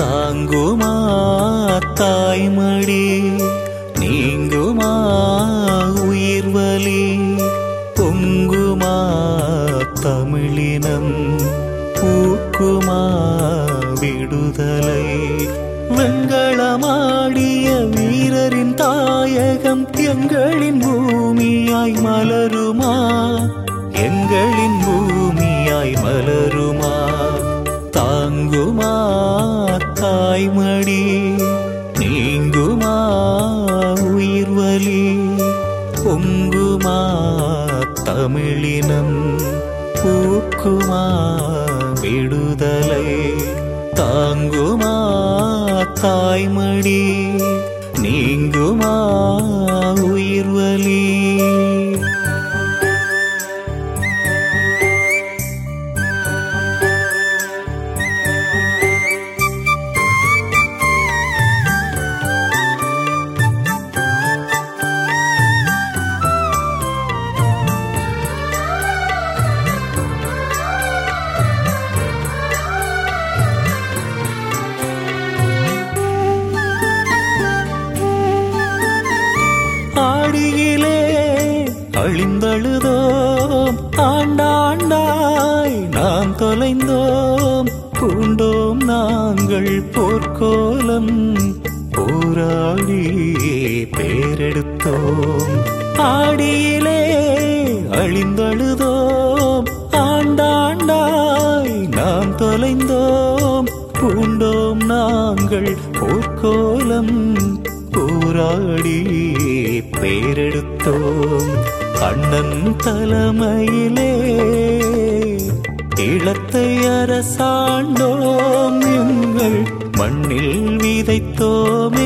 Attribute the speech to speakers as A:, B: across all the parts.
A: தாங்குமா தாய்மடி நீங்குமா உயிர் வலி பொங்குமா தமிழினம் பூக்குமா விடுதலை வெண்களமாடிய வீரரின் தாயகம் எங்களின் பூமியாய் மலருமா எங்களின் பூமியாய் மலருமா தாங்குமா தாய்மடி நீங்குமா உயிர் வலி பொங்குமா தமிழினம் பூக்குமா விடுதலை தாங்குமா தாய்மடி நீங்குமா உயிர் வலி ஆடியிலே அழிந்தழுதோம் ஆண்டாண்டாய் நாம் தொலைந்தோம் பூண்டோம் நாங்கள் போர்க்கோலம் போராடி பேரெடுத்தோம் ஆடியிலே அழிந்தழுதோம் ஆண்டாண்டாய் நாம் தொலைந்தோம் பூண்டோம் நாங்கள் போர்க்கோலம் போராடி பேரெடுத்தோம் அண்ணன் தலைமையிலே இளத்தை அரசாண்டோம் எங்கள் மண்ணில் விதைத்தோமே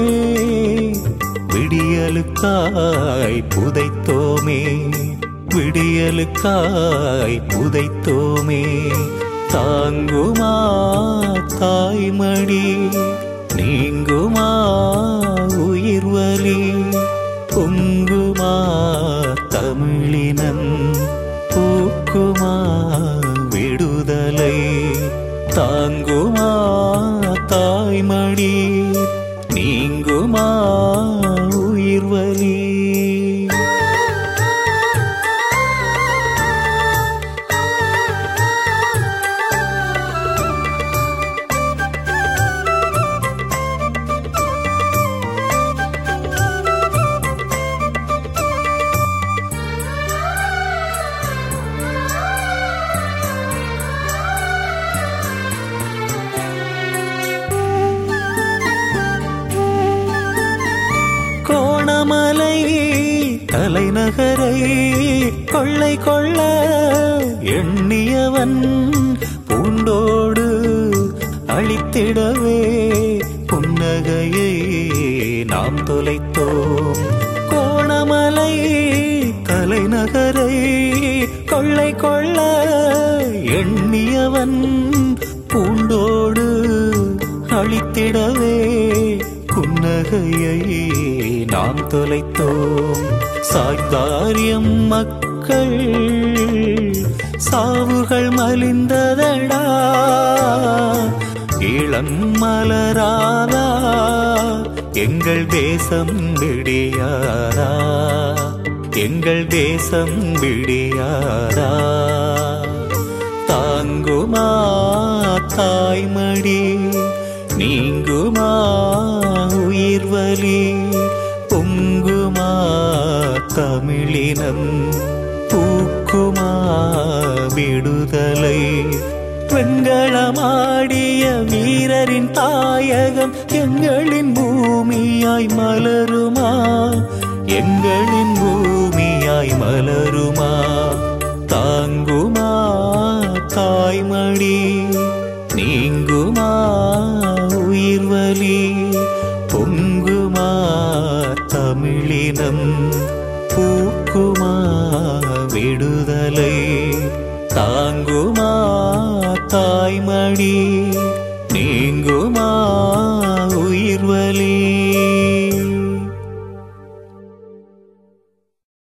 A: விடியலுக்காய் புதைத்தோமே விடியலுக்காய் புதைத்தோமே தாங்குமா தாய்மடி நீங்குமா உயிர் வலி பொங்குமா தமிழினம் பூக்குமா விடுதலை தாங்குமா தாய்மடி நீங்குமா உயிர் வலி கோணமலை தலைநகரை கொள்ளை கொள்ள எண்ணியவன் பூண்டோடு அழித்திடவே புன்னகையை நாம் தொலைத்தோம் கோணமலை தலைநகரை கொள்ளை கொள்ள எண்ணியவன் பூண்டோடு அழித்திடவே புன்னகையை நாம் தொலைத்தோம் சாய்தாரியம் மக்கள் சாவுகள் மலிந்ததடா இளம் மலராதா எங்கள் தேசம் விடியாரா எங்கள் தேசம் விடியாரா தாங்குமா தாய்மடி நீங்குமா உயிர் வலி பொங்குமா தமிழினம் பூக்குமா விடுதலை வெண்களமாடிய வீரரின் தாயகம் எங்களின் பூமியாய் மலருமா எங்களின் பூமியாய் மலருமா தாங்குமா தாய்மடி நீங்குமா உயிர் வலி பொங்குமா தமிழினம் பூக்குமா விடுதலை தாங்குமா தாய்மடி நீங்குமா